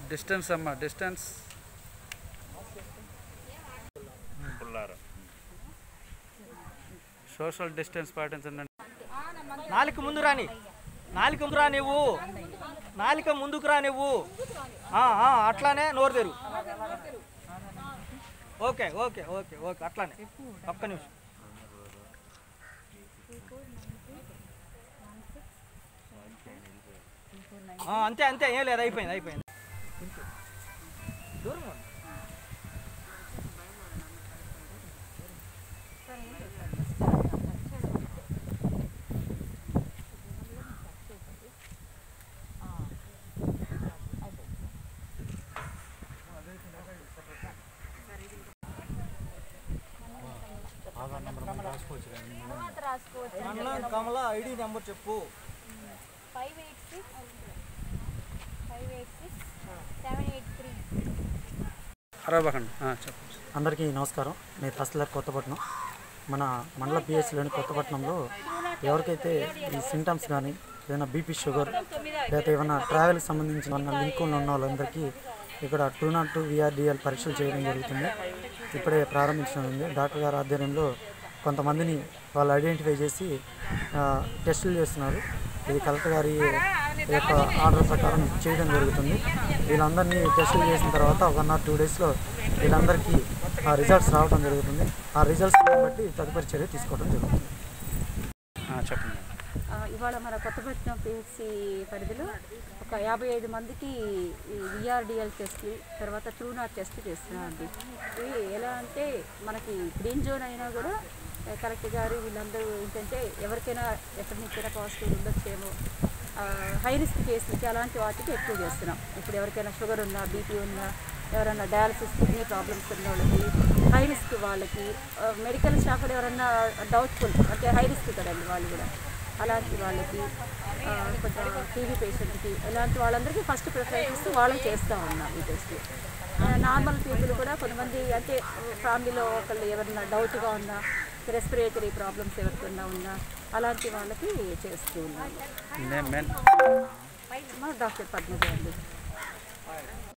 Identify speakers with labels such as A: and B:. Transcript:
A: Distance అమ్మా distance
B: పుల్లారం
A: social distance పాటించండి
C: నాలుక ముందు రాని నాలుక ముందు రా నువ్వు నాలుక ముందుకు రా నువ్వు ఆ, ఆ, అట్లానే నోరు తెరు ఓకే ఓకే ఓకే ఓకే అట్లానే ఒక్క నిమిషం ఆ, అంతే అంతే ఏం లేదు అయిపోయింది అయిపోయింది దూరం ఉండు. మండలం కమల ఐడి నెంబర్ చెప్పు
D: five eight six five eight six seven eight three
A: అరవకండి చెప్పు
E: అందరికీ నమస్కారం నేను తహసీల్దార్ కొత్తపట్నం మన మండల పిహెచ్లోని కొత్తపట్నంలో ఎవరికైతే ఈ సింటమ్స్ కానీ ఏదైనా బీపీ షుగర్ లేదా ఏమైనా ట్రావెల్కి సంబంధించిన ఉన్న లింక్ ఉన్న వాళ్ళందరికీ ఇక్కడ టూ నాట్ టూ విఆర్డిఎల్ పరీక్షలు చేయడం జరుగుతుంది ఇప్పుడే ప్రారంభించనుంది డాక్టర్ గారి ఆధ్వర్యంలో కొంతమందిని వాళ్ళు ఐడెంటిఫై చేసి ఆ, టెస్టులు చేస్తున్నారు ఇది కలెక్టర్ గారి యొక్క ఆర్డర్ ప్రకారం చేయడం జరుగుతుంది వీళ్ళందరినీ టెస్టులు చేసిన తర్వాత వన్ ఆర్ టూ డేస్లో వీళ్ళందరికీ ఆ రిజల్ట్స్ రావడం జరుగుతుంది ఆ రిజల్ట్స్ బట్టి తదుపరి చర్య తీసుకోవడం జరుగుతుంది
A: చెప్పండి
F: ఆ, ఇవాళ మన కొత్తపట్నం పిహెచ్సి పరిధిలో ఒక యాభై ఐదు మందికి ఈ విఆర్డిఎల్ టెస్ట్ తర్వాత ట్రూనాట్ టెస్ట్ చేస్తున్నామండి ఇవి ఎలా అంటే మనకి గ్రీన్ జోన్ అయినా కూడా ఆ, కలెక్టర్ గారు వీళ్ళందరూ ఏంటంటే ఎవరికైనా ఎక్కడి నుంచైనా పాజిటివ్ ఉండొచ్చేమో హై రిస్క్ కేసులకి అలాంటి వాటికి ఎక్కువ చేస్తున్నాం ఇప్పుడు ఎవరికైనా షుగర్ ఉన్నా బీపీ ఉన్నా ఎవరైనా డయాలసిస్ కిడ్నీ ప్రాబ్లమ్స్ ఉన్న వాళ్ళకి హై రిస్క్ వాళ్ళకి మెడికల్ స్టాఫ్ కూడా ఎవరైనా డౌట్ఫుల్ అంటే హై రిస్క్ కదండి వాళ్ళు కూడా అలాంటి వాళ్ళకి ఆ, కొంచెం టీవీ పేషెంట్కి ఇలాంటి వాళ్ళందరికీ ఫస్ట్ ప్రిఫరెన్స్ ఇస్తూ వాళ్ళకి చేస్తూ ఉన్నాం ఈ టెస్ట్ నార్మల్ పీపుల్ కూడా కొంతమంది అంటే ఫ్యామిలీలో ఒకళ్ళు ఎవరైనా డౌట్గా ఉన్నా రెస్పిరేటరీ ప్రాబ్లమ్స్ ఎవరికైనా ఉన్నా అలాంటి వాళ్ళకి చేస్తూ ఉన్నాము
A: నేను మెన్
F: మా డాక్టర్ పద్మజ అండి